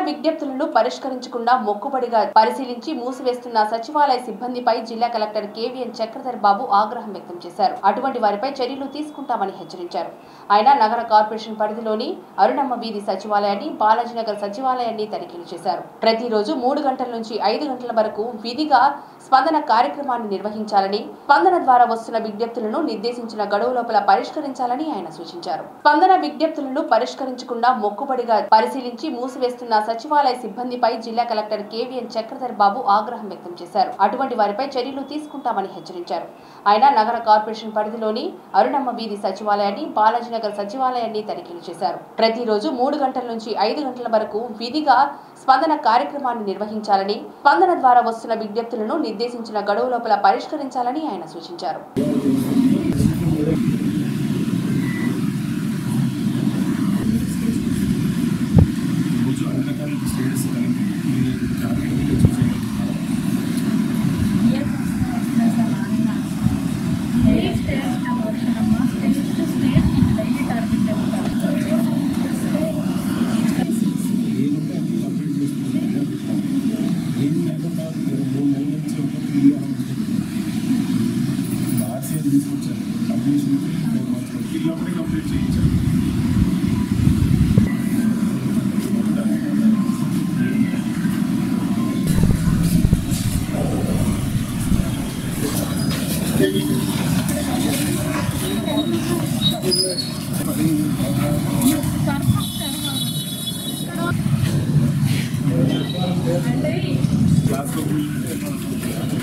విజ్ఞప్తులను పరిష్కరించకుండా మొక్కుబడిగా పరిశీలించి మూసివేస్తున్న సచివాలయ సిబ్బందిపై జిల్లా కలెక్టర్ కేవీఎన్ చక్రధర్ బాబు ఆగ్రహం వ్యక్తం చేశారు అటువంటి వారిపై చర్యలు తీసుకుంటామని హెచ్చరించారు ఆయన నగర కార్పొరేషన్ పరిధిలోని అరుణమ్మ వీధి సచివాలయాన్ని బాలాజీనగర్ సచివాలయాన్ని తనిఖీలు చేశారు ప్రతిరోజు మూడు గంటల నుంచి ఐదు గంటల వరకు విధిగా స్పందన కార్యక్రమాన్ని నిర్వహించాలని స్పందన ద్వారా వస్తున్న విజ్ఞప్తులను నిర్దేశించిన గడువు లోపల పరిష్కరించాలని ఆయన సూచించారు స్పందన విజ్ఞప్తులను పరిష్కరించకుండా మొక్కుబడిగా పరిశీలించి మూసివేస్తున్న సచివాలయ సిబ్బందిపై జిల్లా కలెక్టర్ కేవీఎన్ చక్రధర్ బాబు ఆగ్రహం వ్యక్తం చేశారు అటువంటి వారిపై చర్యలు తీసుకుంటామని హెచ్చరించారు ఆయన నగర కార్పొరేషన్ పరిధిలోని అరుణమ్మ వీధి సచివాలయాన్ని బాలాజీనగర్ సచివాలయాన్ని తనిఖీలు చేశారు ప్రతిరోజు మూడు గంటల నుంచి ఐదు గంటల వరకు విధిగా స్పందన కార్యక్రమాన్ని నిర్వహించాలని స్పందన ద్వారా వస్తున్న విజ్ఞప్తులను నిర్దేశించిన గడువు లోపల పరిష్కరించాలని ఆయన సూచించారు రోజు అన్ని రకాల స్టేటస్ కలిపి మీరు టార్గెట్ చూసేయగలుగుతారు ఏమంటే అన్ని కంప్లీట్ చేసుకుంటారు ఏం లేకుండా మీరు మూడు నెలల నుంచి ఒక ఫీల్ ఆర్సీఎల్ తీసుకొచ్చారు కంప్లీషన్ ఫోర్ మంత్స్ ఫీల్ అప్పుడే కంప్లీట్ చేయించారు క్లాస్లో